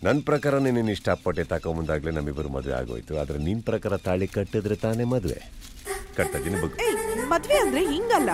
ನನ್ನ ಪ್ರಕಾರ ನೀನು ಇಷ್ಟಪಟ್ಟೆ ತಗೊಂಬಂದಾಗಲೇ ನಮ್ಮಿಬ್ಬರು ಮದುವೆ ಆಗೋಯ್ತು ಆದರೆ ನಿನ್ನ ಪ್ರಕಾರ ತಾಳಿ ಕಟ್ಟಿದ್ರೆ ತಾನೇ ಮದುವೆ ಕಟ್ತಾ ಇದ್ದೀನಿ ಬಗ್ಗೆ ಏಯ್ ಮದ್ವೆ ಅಂದ್ರೆ ಹಿಂಗಲ್ಲ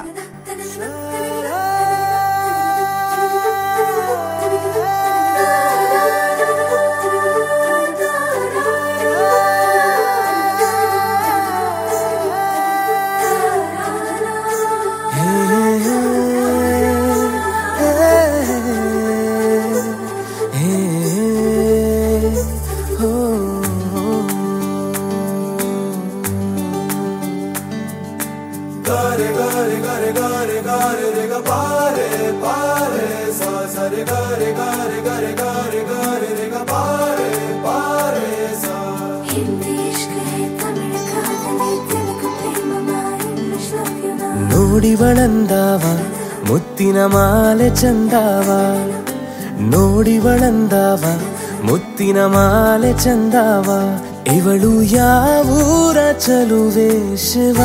हिंदी इश्क है तमिल कादली तेलुगु प्रेम इंग्लिश लव यू ना ನೋಡಿವಳಂದಾವ ಮುತ್ತಿನ ಮಾಲೆ ಚಂದಾವ ನೋಡಿವಳಂದಾವ ಮುತ್ತಿನ ಮಾಲೆ ಚಂದಾವ ಇವಳು ಯಾವೂರ ಚಲುವೆ ಶಿವ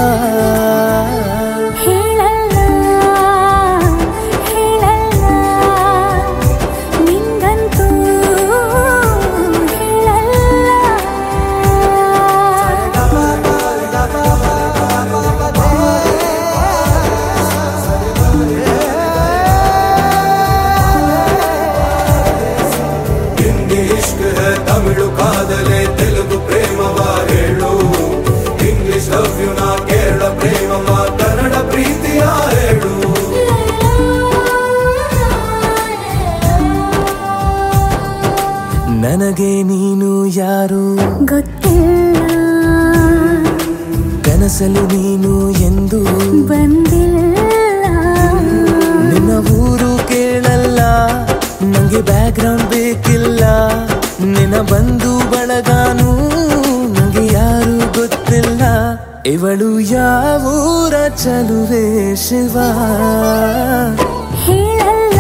ಹೇಳಲ್ಲ ಹೇಳಲ್ಲ ನಿಂಗಂತೂ ಹಿಂದಿ ಇಷ್ಕ ಹೇ ತಮಿಳು ಕಾದಲೆ ತೆಲುಗು ಪ್ರೇಮವ ಹೇಳು ಇಂಗ್ಲಿಷ್ ಲವ್ ಯು ನಾ ಕೇರಳ ಪ್ರೇಮವ ಕನ್ನಡ ಪ್ರೀತಿಯ ಹೇಳು ನನಗೆ ನೀನು ಯಾರು ಗೊತ್ತಿಲ್ಲ ಕನಸಲು ನೀನು ಎಂದು ಬಂದಿಲ್ಲ ನಿನ್ನ ಊರು ಕೇಳಲ್ಲ ನಂಗೆ ಬ್ಯಾಕ್ ಗ್ರೌಂಡ್ ಬೇಕಿಲ್ಲ ನಿನ್ನ ಬಂಧು ಬಳಗಾನು ನಂಗೆ ಯಾರು ಗೊತ್ತಿಲ್ಲ ಇವಳು ಯಾವೂರ ಚಲುವೆ ಶಿವ ಹೇಳಲ್ಲ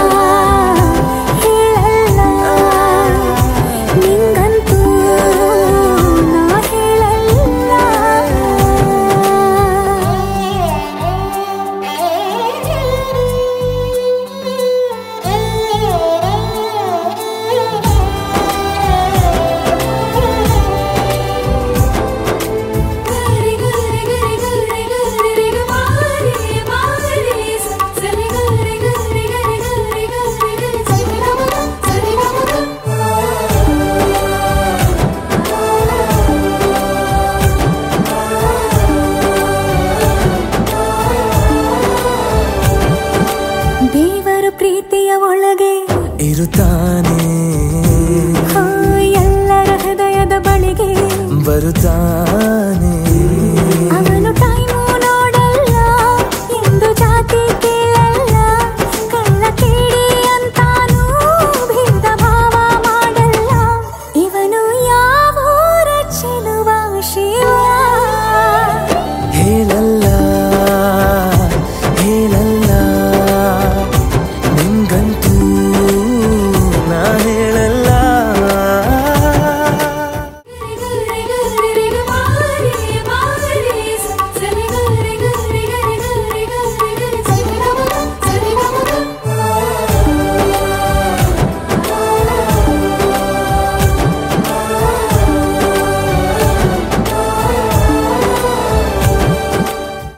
ಹೇಳಲ್ಲ ನಿಂಗಂತೂ ನಾ ದೇವರು ಪ್ರೀತಿಯ ಒಳಗೆ ಇರುತ್ತಾನೆ ಹಾ, ಎಲ್ಲರ ಹೃದಯದ ಬಳಿಗೆ ಬರುತ್ತಾನೆ ಅವನು ಟೈಮು ನೋಡಲ್ಲ ಎಂದು ಜಾತಿ